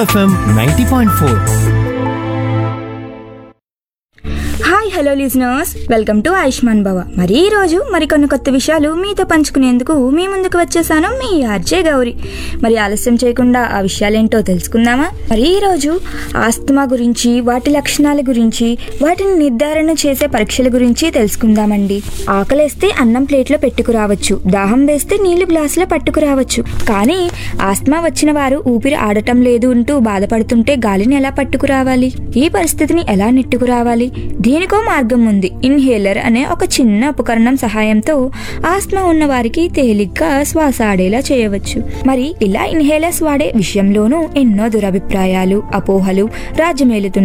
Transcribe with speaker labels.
Speaker 1: FM ninety point four
Speaker 2: hi hello listeners welcome to Ayushman Bhava మరి ఈ రోజు మరికొన్ని కొత్త విషయాలు మీతో పంచుకునేందుకు మీ ముందుకు వచ్చేసాను మీ ఆర్జే గౌరి మరి ఆలస్యం చేయకుండా ఆ విషయాలేంటో తెలుసుకుందామా మరి ఈ రోజు ఆస్తమా గురించి వాటి లక్షణాల గురించి వాటిని నిర్ధారణ చేసే పరీక్షల గురించి తెలుసుకుందామండి ఆకలేస్తే అన్నం ప్లేట్లో పెట్టుకురావచ్చు దాహం వేస్తే నీళ్లు గ్లాసులో పట్టుకురావచ్చు కానీ ఆస్తమా వచ్చిన వారు ఊపిరి ఆడటం లేదు అంటూ బాధపడుతుంటే గాలిని ఎలా పట్టుకురావాలి ఈ పరిస్థితిని ఎలా నెట్టుకురావాలి దీనికో మార్గం ఉంది ఇన్హేలర్ అనే ఒక చిన్న ఉపకరణం సహాయంతో ఆస్మా ఉన్న వారికి తేలిగ్గా శ్వాస ఆడేలా చేయవచ్చు మరి ఇలా ఇన్హేలర్స్ వాడే విషయంలోనూ ఎన్నో దురభిప్రాయాలు అపోహలు రాజ్యమేలుతున్నాయి